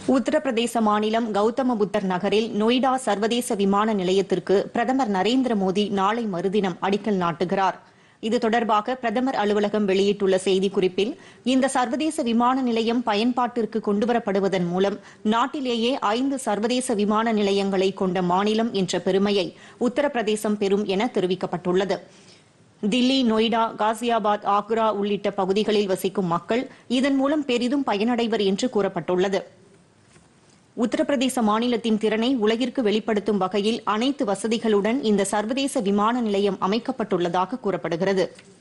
உத்தரப்பிரதேச மாநிலம் கௌதம புத்தர் நகரில் நொய்டா சர்வதேச விமான நிலையத்திற்கு பிரதமர் நரேந்திர மோடி நாளை மறுதினம் அடிக்கல் நாட்டுகிறார் இது தொடர்பாக பிரதமர் அலுவலகம் வெளியிட்டுள்ள செய்திக்குறிப்பில் இந்த சர்வதேச விமான நிலையம் பயன்பாட்டிற்கு கொண்டுவரப்படுவதன் மூலம் நாட்டிலேயே ஐந்து சர்வதேச விமான நிலையங்களை கொண்ட மாநிலம் என்ற பெருமையை உத்தரப்பிரதேசம் பெறும் என தெரிவிக்கப்பட்டுள்ளது தில்லி நொய்டா காசியாபாத் ஆக்ரா உள்ளிட்ட பகுதிகளில் வசிக்கும் மக்கள் இதன் மூலம் பெரிதும் பயனடைவர் என்று கூறப்பட்டுள்ளது உத்தரப்பிரதேச மாநிலத்தின் திறனை உலகிற்கு வெளிப்படுத்தும் வகையில் அனைத்து வசதிகளுடன் இந்த சர்வதேச விமான நிலையம் அமைக்கப்பட்டுள்ளதாக கூறப்படுகிறது